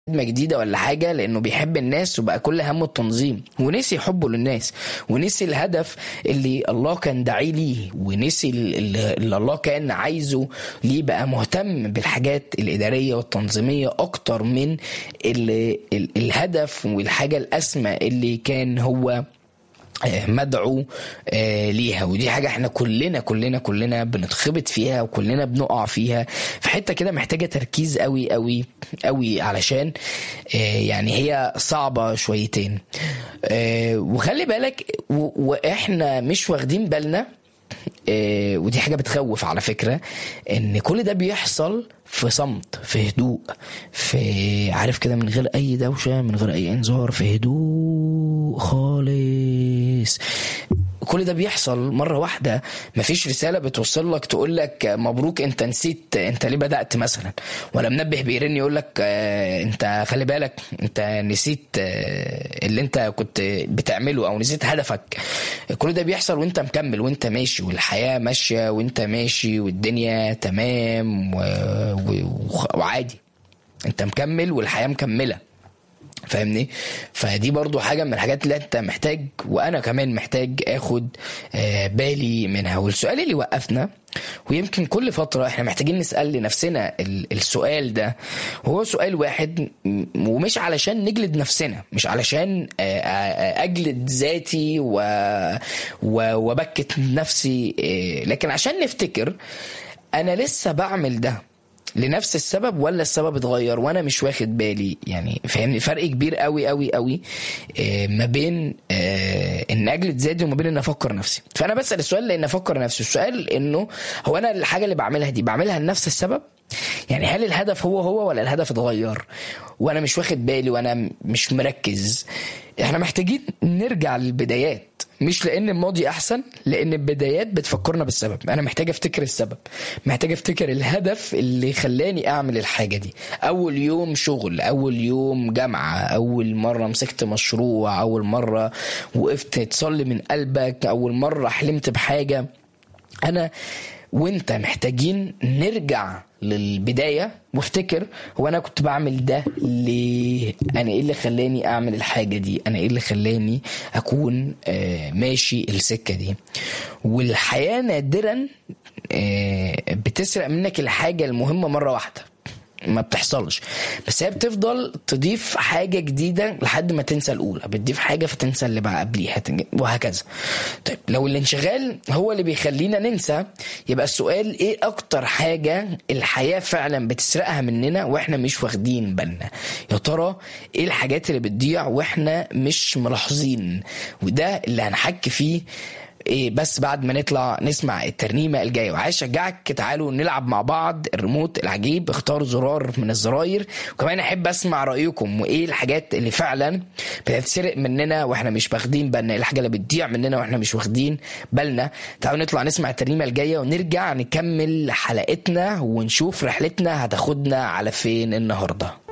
خدمة جديدة ولا حاجة لأنه بيحب الناس وبقى كل همه التنظيم ونسي حبه للناس ونسي الهدف اللي الله كان داعي ليه ونسي ال- ال- اللي الله كان عايزه ليه بقى مهتم بالحاجات الإدارية والتنظيمية أكتر من ال ال الهدف والحاجة الأسمى اللي كان هو آه، مدعو آه، ليها ودي حاجة احنا كلنا كلنا كلنا بنتخبط فيها وكلنا بنقع فيها في حتة كده محتاجة تركيز قوي قوي قوي علشان آه، يعني هي صعبة شويتين آه، وخلي بالك و- واحنا مش واخدين بالنا آه، ودي حاجة بتخوف على فكرة ان كل ده بيحصل في صمت في هدوء في عارف كده من غير اي دوشة من غير اي انذار في هدوء خالص كل ده بيحصل مرة واحدة مفيش رسالة بتوصل لك تقول لك مبروك انت نسيت انت ليه بدأت مثلا ولا منبه بيرن يقول لك آه، انت خلي بالك انت نسيت آه، اللي انت كنت بتعمله او نسيت هدفك كل ده بيحصل وانت مكمل وانت ماشي والحياة ماشية وانت ماشي والدنيا تمام و... و... وخ- وعادي انت مكمل والحياة مكملة فاهمني فدي برضو حاجة من الحاجات اللي انت محتاج وانا كمان محتاج اخد آه، بالي منها والسؤال اللي وقفنا ويمكن كل فترة احنا محتاجين نسأل لنفسنا ال- السؤال ده وهو سؤال واحد م- ومش علشان نجلد نفسنا مش علشان آه، آه، اجلد ذاتي و... و... وبكت نفسي آه، لكن عشان نفتكر انا لسه بعمل ده لنفس السبب ولا السبب اتغير وانا مش واخد بالي يعني فاهمني فرق كبير قوي قوي قوي آه، ما بين آه، ان اجلد ذاتي وما بين ان افكر نفسي فانا بسال السؤال لان افكر نفسي السؤال انه هو انا الحاجه اللي بعملها دي بعملها لنفس السبب يعني هل الهدف هو هو ولا الهدف اتغير وانا مش واخد بالي وانا مش مركز احنا محتاجين نرجع للبدايات مش لان الماضي احسن لان البدايات بتفكرنا بالسبب انا محتاج افتكر السبب محتاج افتكر الهدف اللي خلاني اعمل الحاجه دي اول يوم شغل اول يوم جامعه اول مره مسكت مشروع اول مره وقفت تصلي من قلبك اول مره حلمت بحاجه انا وانت محتاجين نرجع للبداية وافتكر هو انا كنت بعمل ده ليه انا ايه اللي خلاني اعمل الحاجة دي انا ايه اللي خلاني اكون آه، ماشي السكة دي والحياة نادرا آه، بتسرق منك الحاجة المهمة مرة واحدة ما بتحصلش بس هي بتفضل تضيف حاجه جديده لحد ما تنسى الاولى بتضيف حاجه فتنسى اللي بقى قبليها تنج- وهكذا طيب لو الانشغال هو اللي بيخلينا ننسى يبقى السؤال ايه اكتر حاجه الحياه فعلا بتسرقها مننا واحنا مش واخدين بالنا يا ترى ايه الحاجات اللي بتضيع واحنا مش ملاحظين وده اللي هنحكي فيه إيه بس بعد ما نطلع نسمع الترنيمه الجايه وعايز اشجعك تعالوا نلعب مع بعض الريموت العجيب اختار زرار من الزراير وكمان احب اسمع رايكم وايه الحاجات اللي فعلا بتتسرق مننا واحنا مش واخدين بالنا إيه الحاجه اللي بتضيع مننا واحنا مش واخدين بالنا تعالوا نطلع نسمع الترنيمه الجايه ونرجع نكمل حلقتنا ونشوف رحلتنا هتاخدنا على فين النهارده